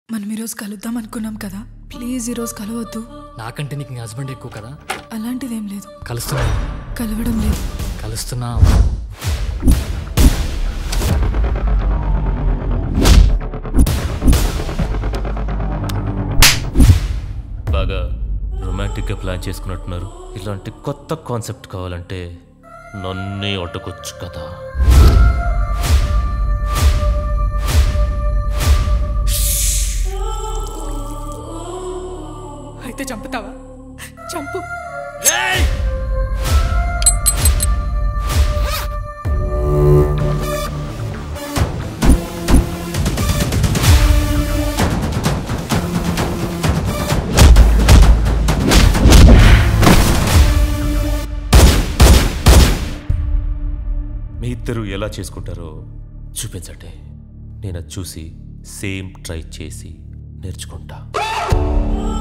మనం ఈరోజు కలుద్దాం అనుకున్నాం కదా ప్లీజ్ ఈరోజు కలవద్దు నాకంటే నీకు నీ హస్బెండ్ ఎక్కువ కదా అలాంటిదేం లేదు కలుస్తున్నా కలవడం లేదు కలుస్తున్నా బాగా రొమాంటిక్గా ప్లాన్ చేసుకున్నట్టున్నారు ఇలాంటి కొత్త కాన్సెప్ట్ కావాలంటే నన్నే అడ్డుకొచ్చు కదా అయితే చంపుతావా చంపు మీ ఇద్దరు ఎలా చేసుకుంటారో చూపించండి నేను అది చూసి సేమ్ ట్రై చేసి నేర్చుకుంటా